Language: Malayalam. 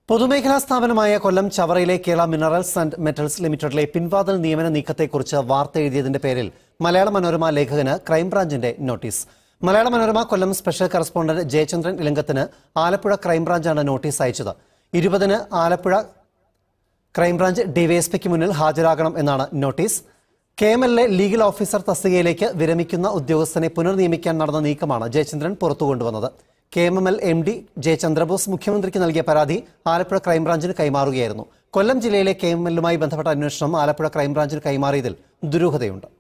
പൊതുമേഖലാ സ്ഥാപനമായ കൊല്ലം ചവറയിലെ കേരള മിനറൽസ് ആൻഡ് മെറ്റൽസ് ലിമിറ്റഡിലെ പിൻവാതിൽ നിയമന നീക്കത്തെക്കുറിച്ച് വാർത്ത എഴുതിയതിന്റെ പേരിൽ മലയാള മനോരമ ലേഖകന് ക്രൈംബ്രാഞ്ചിന്റെ notice Malayala Manorama Kollam special correspondent Jayachandran ഇലങ്കത്തിന് ആലപ്പുഴ ക്രൈംബ്രാഞ്ചാണ് നോട്ടീസ് അയച്ചത് ഇരുപതിന് ആലപ്പുഴ ക്രൈംബ്രാഞ്ച് ഡിവൈഎസ്പിക്ക് മുന്നിൽ ഹാജരാകണം എന്നാണ് നോട്ടീസ് കെ എം എല്ലിലെ ലീഗൽ ഓഫീസർ തസ്തികയിലേക്ക് വിരമിക്കുന്ന ഉദ്യോഗസ്ഥനെ പുനർനിയമിക്കാൻ നടന്ന നീക്കമാണ് ജയചന്ദ്രൻ പുറത്തുകൊണ്ടുവന്നത് K M M L M D J Chandrabose മുഖ്യമന്ത്രിക്ക് നൽകിയ പരാതി ആലപ്പുഴ ക്രൈംബ്രാഞ്ചിന് കൈമാറുകയായിരുന്നു കൊല്ലം ജില്ലയിലെ കെ എം എല്ലുമായി ബന്ധപ്പെട്ട അന്വേഷണം ആലപ്പുഴ ക്രൈംബ്രാഞ്ചിന് കൈമാറിയതിൽ ദുരൂഹതയുണ്ട്